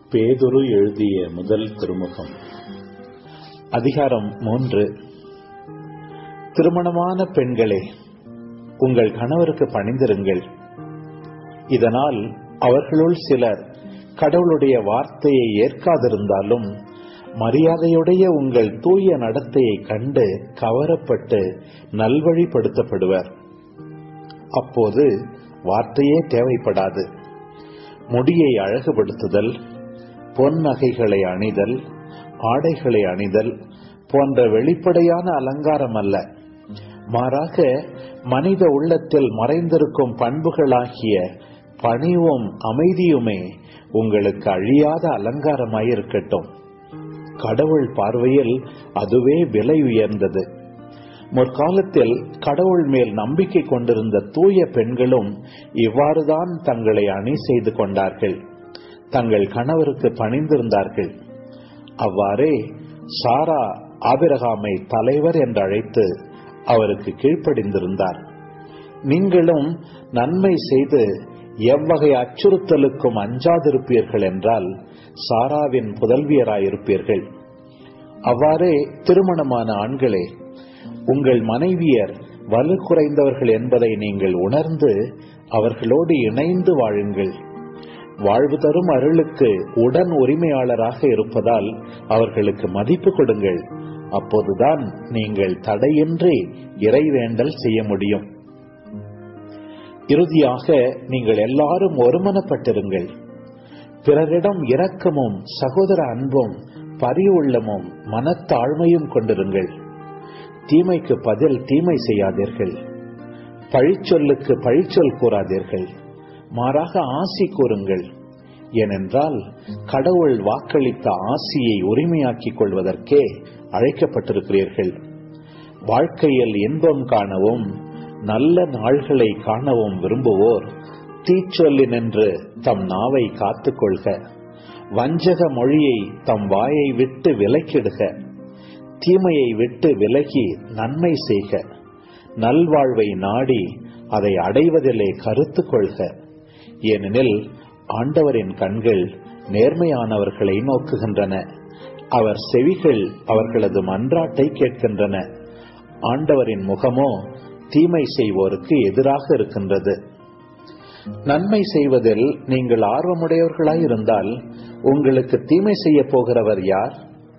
பேதுரு எழுதிய முதல் திருமுகம் அதிகாரம் மூன்று திருமணமான பெண்களே உங்கள் கணவருக்கு பணிந்திருங்கள் இதனால் அவர்களுள் சிலர் கடவுளுடைய வார்த்தையை ஏற்காதிருந்தாலும் மரியாதையுடைய உங்கள் தூய நடத்தையை கண்டு கவரப்பட்டு நல்வழிப்படுத்தப்படுவர் அப்போது வார்த்தையே தேவைப்படாது முடியை அழகுபடுத்துதல் பொன் நகைகளை அணிதல் ஆடைகளை அணிதல் போன்ற வெளிப்படையான அலங்காரம் அல்ல மாறாக மனித உள்ளத்தில் மறைந்திருக்கும் பண்புகளாகிய பணிவும் அமைதியுமே உங்களுக்கு அழியாத அலங்காரமாயிருக்கட்டும் கடவுள் பார்வையில் அதுவே விலை உயர்ந்தது முற்காலத்தில் கடவுள் மேல் நம்பிக்கை கொண்டிருந்த தூய பெண்களும் இவ்வாறுதான் தங்களை அணி செய்து கொண்டார்கள் தங்கள் கணவருக்கு பணிந்திருந்தார்கள் அவ்வாறே சாரா ஆபிரகாமை தலைவர் என்று அழைத்து அவருக்கு கீழ்ப்படிந்திருந்தார் நீங்களும் நன்மை செய்து எவ்வகை அச்சுறுத்தலுக்கும் அஞ்சாதிருப்பீர்கள் என்றால் சாராவின் புதல்வியராயிருப்பீர்கள் அவ்வாறே திருமணமான ஆண்களே உங்கள் மனைவியர் வலு குறைந்தவர்கள் என்பதை நீங்கள் உணர்ந்து அவர்களோடு இணைந்து வாழுங்கள் வாழ்வு தரும் அருளுக்கு உடன் உரிமையாளராக இருப்பதால் அவர்களுக்கு மதிப்பு கொடுங்கள் அப்போதுதான் நீங்கள் தடையின்றி இறைவேண்டல் செய்ய முடியும் இறுதியாக நீங்கள் எல்லாரும் ஒருமனப்பட்டிருங்கள் பிறரிடம் இரக்கமும் சகோதர அன்பும் பரிவுள்ளமும் மனத்தாழ்மையும் கொண்டிருங்கள் தீமைக்கு பதில் தீமை செய்யாதீர்கள் பழிச்சொல்லுக்கு பழிச்சொல் கூறாதீர்கள் மாறாக ஆசி கூறுங்கள் ஏனென்றால் கடவுள் வாக்களித்த ஆசியை உரிமையாக்கிக் கொள்வதற்கே அழைக்கப்பட்டிருக்கிறீர்கள் வாழ்க்கையில் இன்பம் காணவும் நல்ல நாள்களை காணவும் விரும்புவோர் தீச்சொல்லி நின்று தம் நாவை காத்துக்கொள்க வஞ்சக மொழியை தம் வாயை விட்டு விலக்கிடுக தீமையை விட்டு விலகி நன்மை செய்க நல்வாழ்வை நாடி அதை அடைவதிலே கருத்து கொள்க ஏனெனில் ஆண்டவரின் கண்கள் நேர்மையானவர்களை நோக்குகின்றன அவர் செவிகள் அவர்களது மன்றாட்டை கேட்கின்றன ஆண்டவரின் முகமோ தீமை செய்வோருக்கு எதிராக இருக்கின்றது நன்மை செய்வதில் நீங்கள் ஆர்வமுடையவர்களாய் இருந்தால் உங்களுக்கு தீமை செய்ய போகிறவர் யார்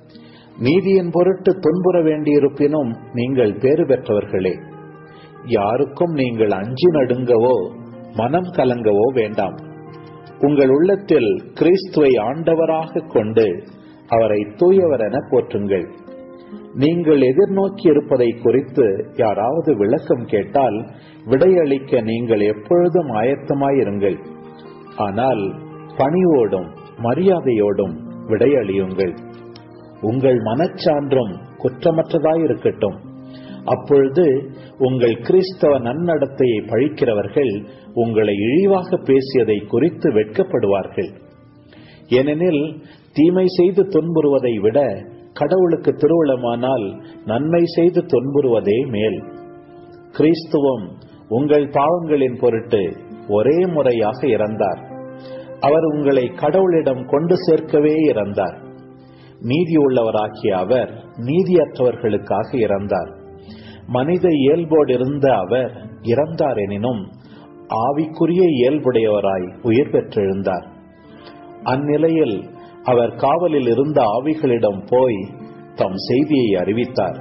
நீதியின் பொருட்டு துன்புற வேண்டியிருப்பினும் நீங்கள் பேறு பெற்றவர்களே யாருக்கும் நீங்கள் அஞ்சி நடுங்கவோ மனம் கலங்கவோ வேண்டாம் உங்கள் உள்ளத்தில் கிறிஸ்துவை ஆண்டவராக கொண்டு அவரை தூயவர் என போற்றுங்கள் நீங்கள் எதிர்நோக்கி இருப்பதை குறித்து யாராவது விளக்கம் கேட்டால் விடையளிக்க நீங்கள் எப்பொழுதும் ஆயத்தமாயிருங்கள் ஆனால் பணிவோடும் மரியாதையோடும் விடையளியுங்கள் உங்கள் மனச்சான்றும் குற்றமற்றதாயிருக்கட்டும் அப்பொழுது உங்கள் கிறிஸ்தவ நன்னடத்தையை பழிக்கிறவர்கள் உங்களை இழிவாக பேசியதை குறித்து வெட்கப்படுவார்கள் ஏனெனில் தீமை செய்து துன்புறுவதை விட கடவுளுக்கு திருவுளமானால் நன்மை செய்து துன்புறுவதே மேல் கிறிஸ்துவம் உங்கள் பாவங்களின் பொருட்டு ஒரே முறையாக இறந்தார் அவர் உங்களை கடவுளிடம் கொண்டு சேர்க்கவே இறந்தார் நீதி உள்ளவராகிய அவர் நீதியற்றவர்களுக்காக இறந்தார் மனித இயல்போடு இருந்த அவர் இறந்தார் எனினும் ஆவிக்குரிய இயல்புடையவராய் உயிர் பெற்றெழுந்தார் அந்நிலையில் அவர் காவலில் இருந்த ஆவிகளிடம் போய் தம் செய்தியை அறிவித்தார்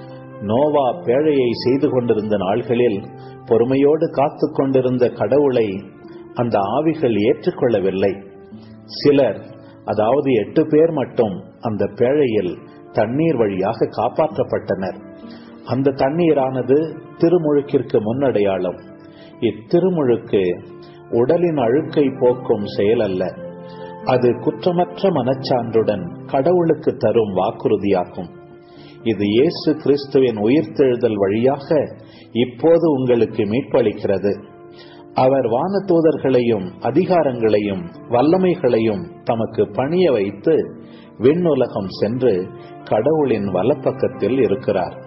நோவா பேழையை செய்து கொண்டிருந்த நாள்களில் பொறுமையோடு காத்து கொண்டிருந்த கடவுளை அந்த ஆவிகள் ஏற்றுக்கொள்ளவில்லை சிலர் அதாவது எட்டு பேர் மட்டும் அந்த பேழையில் தண்ணீர் வழியாக காப்பாற்றப்பட்டனர் அந்த தண்ணீரானது திருமுழுக்கிற்கு முன்னடையாளம் இத்திருமுழுக்கு உடலின் அழுக்கை போக்கும் செயல் அல்ல அது குற்றமற்ற மனச்சான்றுடன் கடவுளுக்கு தரும் வாக்குறுதியாகும் இது இயேசு கிறிஸ்துவின் உயிர்த்தெழுதல் வழியாக இப்போது உங்களுக்கு மீட்பளிக்கிறது அவர் வான தூதர்களையும் அதிகாரங்களையும் வல்லமைகளையும் தமக்கு பணிய வைத்து விண்ணுலகம் சென்று கடவுளின் வலப்பக்கத்தில் இருக்கிறார்